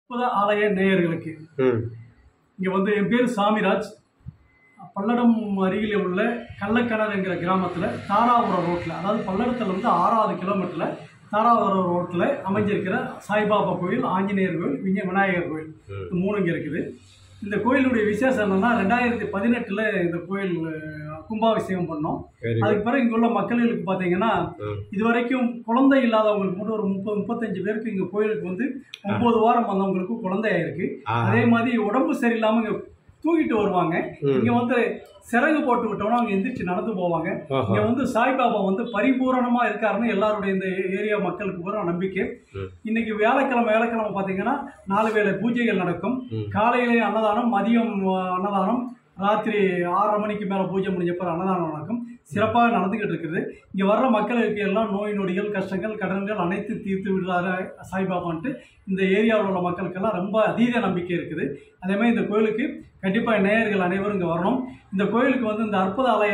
அற்புத ஆலய நேயர்களுக்கு ம் இங்கே வந்து என் பேர் சாமிராஜ் பல்லடம் அருகில் உள்ள கள்ளக்கிணறு என்கிற கிராமத்தில் தாராபுரம் ரோட்டில் அதாவது பல்லடத்துல இருந்து ஆறாவது கிலோமீட்டரில் தாராபுரம் ரோட்டில் அமைஞ்சிருக்கிற சாய்பாபா கோயில் ஆஞ்சநேயர் கோயில் விஜய விநாயகர் கோயில் ம். இது மூணு இங்கே இருக்குது இந்த கோயிலுடைய விசேஷம் என்னன்னா ரெண்டாயிரத்தி பதினெட்டில் இந்த கோயில் அஹ், கும்பாபிஷேகம் பண்ணோம் வெரி குட் அதுக்கு பிறகு இங்கே உள்ள மக்களுக்கு பார்த்தீங்கன்னா ம் இது வரைக்கும் குழந்தை இல்லாதவங்களுக்கு மட்டும் ஒரு முப்பது முப்பத்தஞ்சு பேருக்கு இங்கே கோயிலுக்கு வந்து ஒன்பது வாரம் வந்தவங்களுக்கு குழந்தை ஆயிருக்கு ஆ அதே மாதிரி உடம்பு சரியில்லாம இங்க தூக்கிட்டு வருவாங்க ம். இங்க வந்து சிறகு போட்டு விட்டோம்னா அவங்க எந்திரிச்சு நடந்து போவாங்க ஓஹோ இங்க வந்து சாய்பாபா வந்து பரிபூரணமா இருக்காருன்னு எல்லாருடைய இந்த ஏரியா மக்களுக்கு பூரா நம்பிக்கை ம். இன்னைக்கு வியாழக்கிழமை வியாழக்கிழமை பாத்தீங்கன்னா நாலு வேளை பூஜைகள் நடக்கும் ம் காலையிலே அன்னதானம் மதியம் அஹ், அன்னதானம் ராத்திரி ஆறரை மணிக்கு மேலே பூஜை முடிஞ்ச பிறகு அன்னதானம் நடக்கும் சிறப்பாக நடந்துக்கிட்டு இருக்குது இங்கே வர்ற மக்களுக்கு எல்லாம் நோய் நொடிகள் கஷ்டங்கள் கடன்கள் அனைத்தும் தீர்த்து விடுறாரு சாய்பாபான்ட்டு இந்த ஏரியாவில் உள்ள மக்களுக்கெல்லாம் ரொம்ப அதீத நம்பிக்கை இருக்குது அதே மாதிரி இந்த கோயிலுக்கு கண்டிப்பாக நேயர்கள் அனைவரும் இங்கே வரணும் இந்த கோயிலுக்கு வந்து இந்த அற்புத ஆலய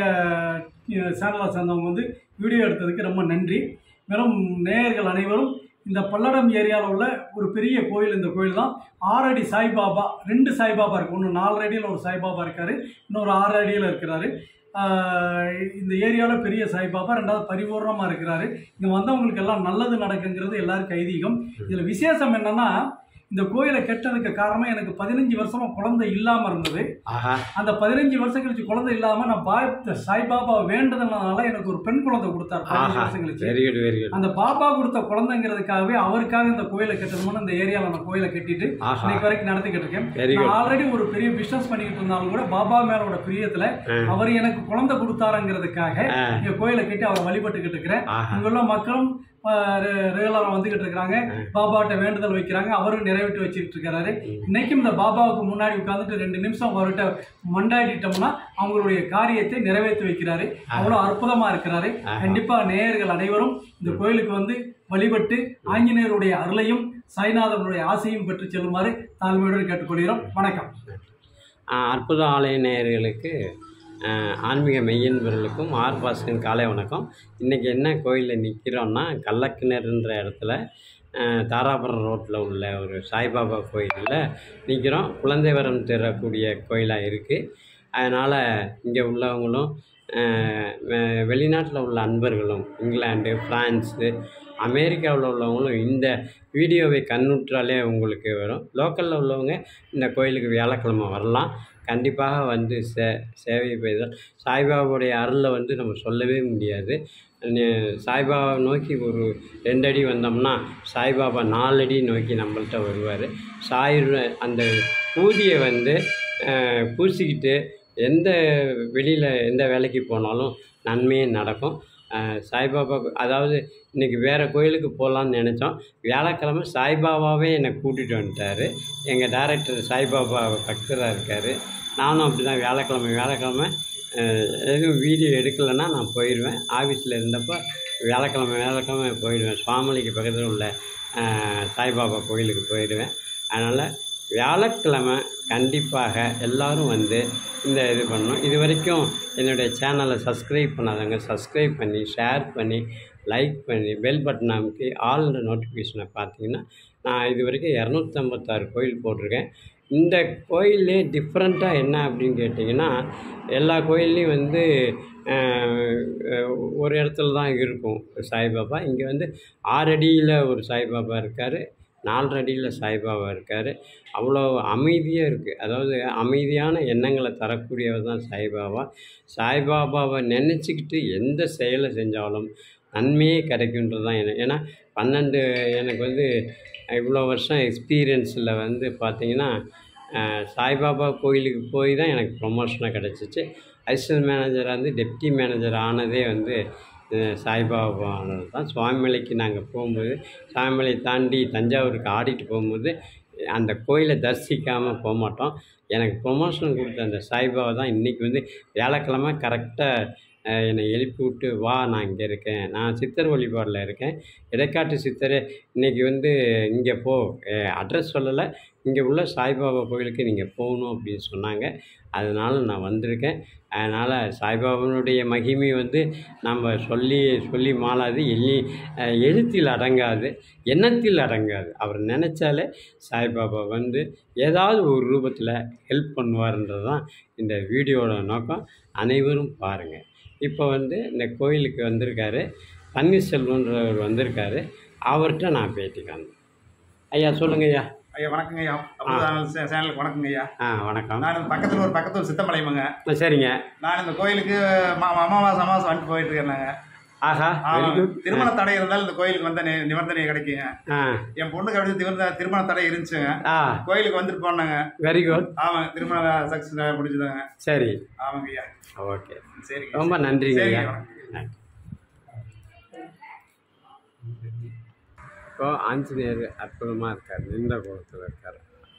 சேனலை சேர்ந்தவங்க வந்து வீடியோ எடுத்ததுக்கு ரொம்ப நன்றி மேலும் நேயர்கள் அனைவரும் இந்த பல்லடம் ஏரியாவில் உள்ள ஒரு பெரிய கோயில் இந்த கோயில் தான் ஆறடி சாய்பாபா ரெண்டு சாய்பாபா இருக்கு ஒன்று நாலு அடியில் ஒரு சாய்பாபா இருக்காரு இன்னொரு ஆறு அடியில் இருக்கிறாரு ஆஹ் இந்த ஏரியாவில் பெரிய சாய்பாபா ரெண்டாவது பரிபூர்ணமாக இருக்கிறாரு இங்கே வந்தவங்களுக்கு எல்லாம் நல்லது நடக்குங்கிறது எல்லாருக்கும் ஐதீகம் இதில் விசேஷம் என்னன்னா இந்த கோயிலை கெட்டதுக்கு காரணம் எனக்கு பதினஞ்சு வருஷமா குழந்தை இல்லாமல் இருந்தது ஆஹா அந்த பதினஞ்சு வருஷம் கழிச்சு குழந்தை இல்லாமல் நான் பாய் சாய்பாபா வேண்டதுனால எனக்கு ஒரு பெண் குழந்தை கொடுத்தாரு பதினஞ்சு ஆஹா வருஷம் கழிச்சு வெரி குட் வெரி குட் அந்த பாப்பா கொடுத்த குழந்தைங்கிறதுக்காகவே அவருக்காக இந்த கோயிலை கட்டணும்னு இந்த ஏரியாவில் நான் கோயிலை கட்டிட்டு ஆஹா இன்னைக்கு வரைக்கும் நடத்திக்கிட்டு இருக்கேன் வெரி நான் குட் ஆல்ரெடி ஒரு பெரிய பிசினஸ் பண்ணிக்கிட்டு இருந்தாலும் கூட பாபா மேலோட பிரியத்துல அவர் எனக்கு குழந்தை கொடுத்தாருங்கிறதுக்காக ஆ இங்க கோயிலை கட்டி அவரை வழிபட்டுக்கிட்டு இருக்கிறேன் ஆஹா இங்குள்ள மக்களும் ரெகுலராக வந்துகிட்டு இருக்கிறாங்க பாபாட்ட வேண்டுதல் வைக்கிறாங்க அவரும் நிறைவேற்றி வச்சுக்கிட்டு இருக்கிறாரு இன்னைக்கும் இந்த பாபாவுக்கு முன்னாடி உட்காந்துட்டு ரெண்டு நிமிஷம் அவர்கிட்ட மண்டாடிட்டோம்னா அவங்களுடைய காரியத்தை நிறைவேற்றி வைக்கிறாரு அவ்வளோ அற்புதமா இருக்கிறாரு ஆஹா. கண்டிப்பா நேயர்கள் அனைவரும் இந்த கோயிலுக்கு வந்து வழிபட்டு ஆஞ்சநேயருடைய அருளையும் சாய்நாதனுடைய ஆசையும் பெற்று செல்லுமாறு தாழ்மையுடன் கேட்டுக்கொள்கிறோம் வணக்கம் ஆ, அற்புத ஆலய நேயர்களுக்கு ஆ, ஆன்மீக மெய்யன்பர்களுக்கும் ஆர் பாஸ்கன் காலை வணக்கம் இன்றைக்கி என்ன கோயிலில் நிற்கிறோன்னா கள்ளக்கிணறுன்ற இடத்துல ஆ, தாராபுரம் ரோட்டில் உள்ள ஒரு சாய்பாபா கோயிலில் நிற்கிறோம் குழந்தை வரம் தரக்கூடிய கோயிலாக இருக்குது அதனால் இங்கே உள்ளவங்களும் வெளிநாட்டில் உள்ள அன்பர்களும் இங்கிலாந்து ஃப்ரான்ஸு அமெரிக்காவில் உள்ளவங்களும் இந்த வீடியோவை கண்ணுற்றாலே உங்களுக்கு வரும் லோக்கலில் உள்ளவங்க இந்த கோயிலுக்கு வியாழக்கிழமை வரலாம் கண்டிப்பாக வந்து சே சேவை செய்தால் சாய்பாபாவுடைய அருளை வந்து நம்ம சொல்லவே முடியாது நே- சாய்பாபா நோக்கி ஒரு ரெண்டு அடி வந்தோம்னா சாய்பாபா நாலு அடி நோக்கி நம்மள்ட்ட வருவார் சாய் அந்த பூதியை வந்து அஹ், பூசிக்கிட்டு எந்த வெளியில் எந்த வேலைக்கு போனாலும் நன்மையே நடக்கும் அஹ், சாய்பாபா கோ- அதாவது இன்றைக்கி வேறு கோயிலுக்கு போகலான்னு நினச்சோம் வியாழக்கிழமை சாய்பாபாவே என்னை கூட்டிகிட்டு வந்துட்டார் எங்கள் டைரக்டர் சாய்பாபா பக்தராக இருக்கார் நானும் அப்படி தான் வியாழக்கிழமை வியாழக்கிழமை அஹ், எதுவும் வீடியோ எடுக்கலைன்னா நான் போயிடுவேன் ஆஃபீஸில் இருந்தப்போ வியாழக்கிழமை வியாழக்கிழமை போயிடுவேன் சுவாமலிக்கு பக்கத்தில் உள்ள அஹ், சாய்பாபா கோயிலுக்கு போயிடுவேன் அதனால் வியாழக்கிழமை கண்டிப்பாக எல்லாரும் வந்து இந்த இது பண்ணணும் இது வரைக்கும் என்னுடைய சேனலை சப்ஸ்கிரைப் பண்ணாதவங்க சப்ஸ்கிரைப் பண்ணி ஷேர் பண்ணி லைக் பண்ணி பெல் பட்டன் அமைக்கி ஆல்ன்ற நோட்டிஃபிகேஷனை பார்த்தீங்கன்னா நான் இது வரைக்கும் இரநூத்தம்பத்தாறு கோயில் போட்டிருக்கேன் இந்த கோயிலே டிஃப்ரெண்ட்டாக என்ன அப்படின்னு கேட்டிங்கன்னா எல்லா கோயில்லையும் வந்து அஹ், அஹ், ஒரு இடத்துல தான் இருக்கும் சாய்பாபா இங்கே வந்து ஆறு அடியில் ஒரு சாய்பாபா இருக்கார் நாலரை அடியில் சாய்பாபா இருக்கார் அவ்வளோ அமைதியாக இருக்குது அதாவது அமைதியான எண்ணங்களை தரக்கூடியவர் தான் சாய்பாபா சாய்பாபாவை நினச்சிக்கிட்டு எந்த செயலை செஞ்சாலும் நன்மையே கிடைக்குன்றது தான் எனக்கு ஏன்னா பன்னெண்டு எனக்கு வந்து இவ்வளோ வருஷம் எக்ஸ்பீரியன்ஸில் வந்து பார்த்தீங்கன்னா அஹ், சாய்பாபா கோயிலுக்கு போய் தான் எனக்கு ப்ரொமோஷனாக கிடச்சிச்சு அசிஸ்டன்ட் மேனேஜராக வந்து டெப்டி மேனேஜர் ஆனதே வந்து அஹ், சாய்பாபா ஆனது தான் சுவாமிமலைக்கு நாங்கள் போகும்போது சுவாமிமலை தாண்டி தஞ்சாவூருக்கு ஆடிட்டு போகும்போது அந்த கோயிலை தரிசிக்காமல் போக மாட்டோம் எனக்கு ப்ரொமோஷன் கொடுத்த அந்த சாய்பாபா தான் இன்றைக்கி வந்து வியாழக்கிழமை கரெக்டாக அஹ், என்னை எழுப்பி விட்டு வா நான் இங்கே இருக்கேன் நான் சித்தர் வழிபாடில் இருக்கேன் இடைக்காட்டு சித்தரே இன்னைக்கு வந்து இங்கே போ அட்ரஸ் சொல்லலை இங்கே உள்ள சாய்பாபா கோயிலுக்கு நீங்கள் போகணும் அப்படின்னு சொன்னாங்க அதனால் நான் வந்திருக்கேன் அதனால் சாய்பாபாவுடைய மகிமை வந்து நம்ம சொல்லி சொல்லி மாளாது எள்ளி அஹ், எழுத்தில் அடங்காது எண்ணத்தில் அடங்காது அவர் நினச்சாலே சாய்பாபா வந்து ஏதாவது ஒரு ரூபத்தில் ஹெல்ப் பண்ணுவார்ன்றது தான் இந்த வீடியோவோட நோக்கம் அனைவரும் பாருங்கள் இப்போ வந்து இந்த கோயிலுக்கு வந்திருக்காரு பன்னீர்செல்வன்றவர் வந்திருக்காரு அவர்கிட்ட நான் பேட்டி காணும் ஐயா சொல்லுங்க ஐயா ஐயா வணக்கங்க ஐயா அப்புறம் சேனலுக்கு வணக்கங்க ஐயா ஆ வணக்கம் நான் இந்த பக்கத்தில் ஒரு பக்கத்தில் சித்தமலைமங்க ஆ, சரிங்க நான் இந்த கோயிலுக்கு மா அமாவாசை அமாவாசை வந்துட்டு போயிட்டு இருக்கேங்க ஆஹா வெரி குட் திருமண தடை இருந்தாலும் இந்த கோயிலுக்கு வந்த நி- நிபந்தனை கிடைக்குங்க ஆ என் பொண்ணுக்கு அப்படி திருமண திருமண தடை இருந்துச்சுங்க ஆ கோயிலுக்கு வந்துட்டு போனாங்க வெரி குட் ஆமாங்க திருமண சக்ஸஸ் முடிஞ்சுதாங்க சரி ஆமாங்க ஐயா ஓகே சரிங்க ரொம்ப நன்றிங்க சரிங்க, ஐயா வணக்கம். நன்றி. இப்போ ஆஞ்சநேயர் அற்புதமாக இருக்கார் நின்ற கோலத்தில் இருக்கார்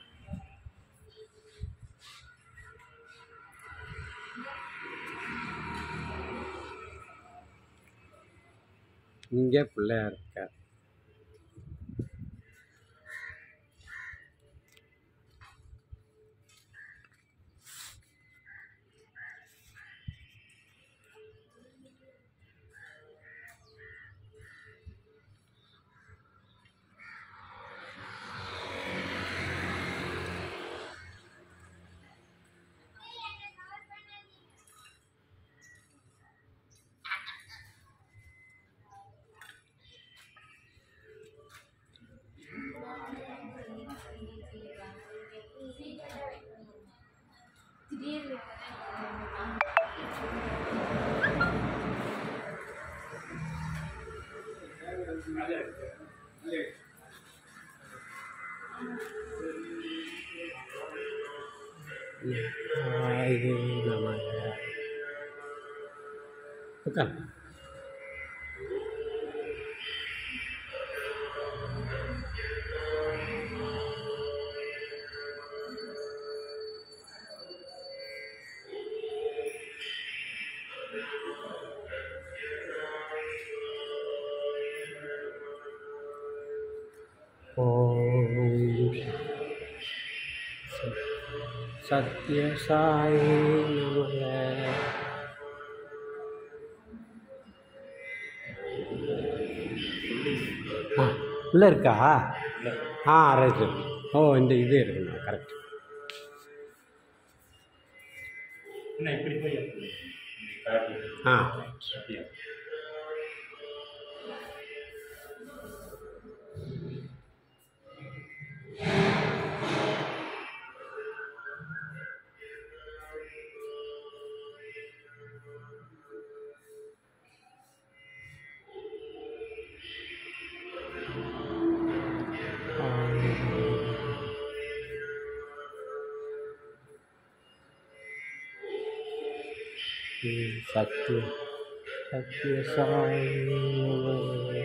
இங்கே பிள்ளையார் இருக்கார் இது நம்ம உட்கார் ஓம் சத்ய சாய் நமக ஆ உள்ளே இருக்கா ஆ ரைட்டு ஓ இந்த இது இருக்குண்ணா கரெக்ட் ஆ சத்ய சத்ய சாய் நமக